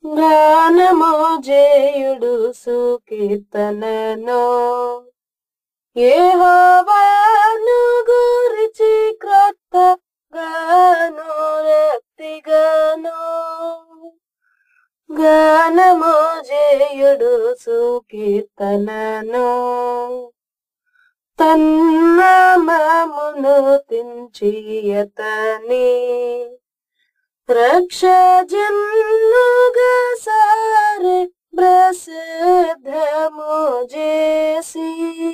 గానము జేయుడు సుకీర్తనను యెహోవాను గురించి క్రొత్త గాను రక్తిగాను గానము జేయుడు సుకీర్తనను తన్నమమును తించియతని రక్ష జన్నుగా సారే ప్రసిద్ధము చేసి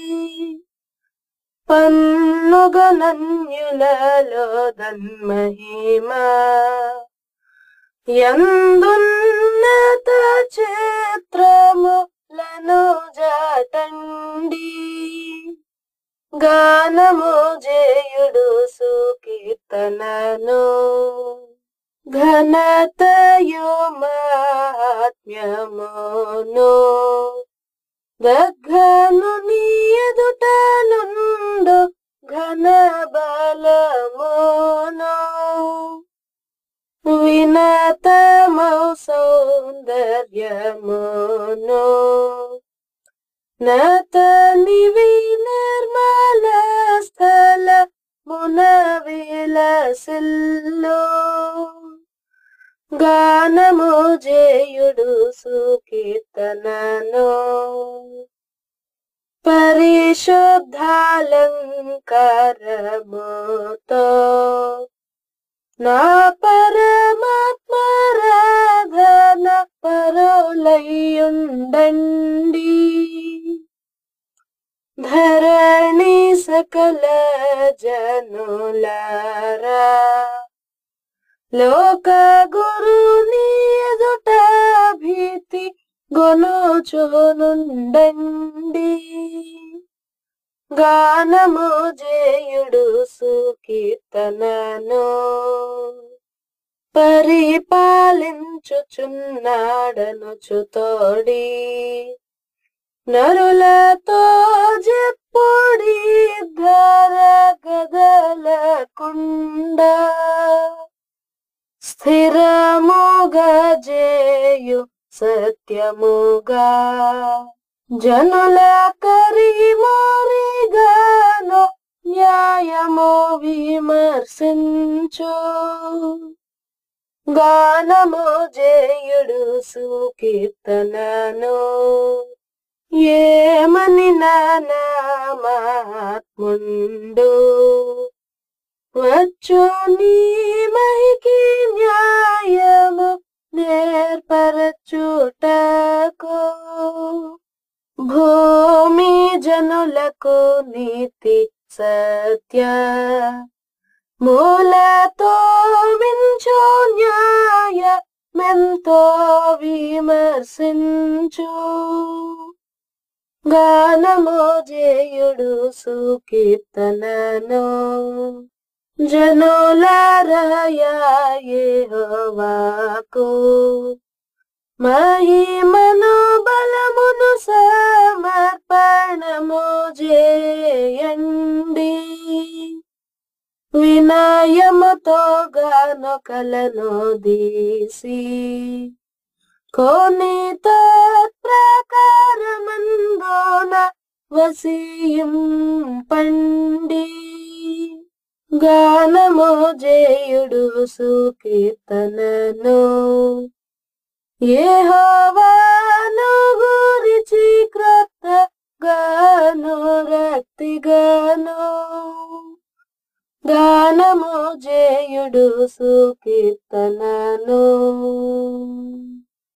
పన్నుగనన్యులలో దన్మహిమా ఎందున్నత చిత్రములను జాటండి గానము జేయుడు సుకీర్తనను ఘనతయు మహాత్మ్యమును దగ్గను ఎదుట నుండు ఘన బలమును వినతమౌ సౌందర్యమును నతని వినిర్మల స్థల మున విలసిల్లు గానము జేయుడు సుకీర్తనను పరిశుద్ధాలంకారముతో నా పరమాత్మరాధన పరులయ్యుండండి ధరణి సకల జనులారా లోక గురుని ఎదుట భీతి గొనుచునుండండి గానము జేయుడు సుకీర్తనను పరిపాలించుచున్నాడనుచుతోడి నరులతో జెప్పుడి ధర గదలకుండ స్థిరముగా జేయు సత్యముగా జనుల కరిమోరిగాను న్యాయము విమర్శించు గానము జేయుడు సుకీర్తనను ఏమని నామాత్ముండు వచ్చు నీ మహికి న్యాయము నేర్పరచుటకు భూమి జనులకు నీతి సత్య మూలతో మించు న్యాయ మెంతో విమర్శించు గానము జేయుడు సుకీర్తనను జనులరయహోవాకు మహిమను బలమును సమర్పణము జేయండి వినయముతో గాను కలను దీసి కోని ప్రకారమందోన వసీయం పండి గానము జేయుడు సుకీర్తనను యెహోవాను గురించి క్రొత్త గాను రక్తిగాను గానము జేయుడు సుకీర్తనను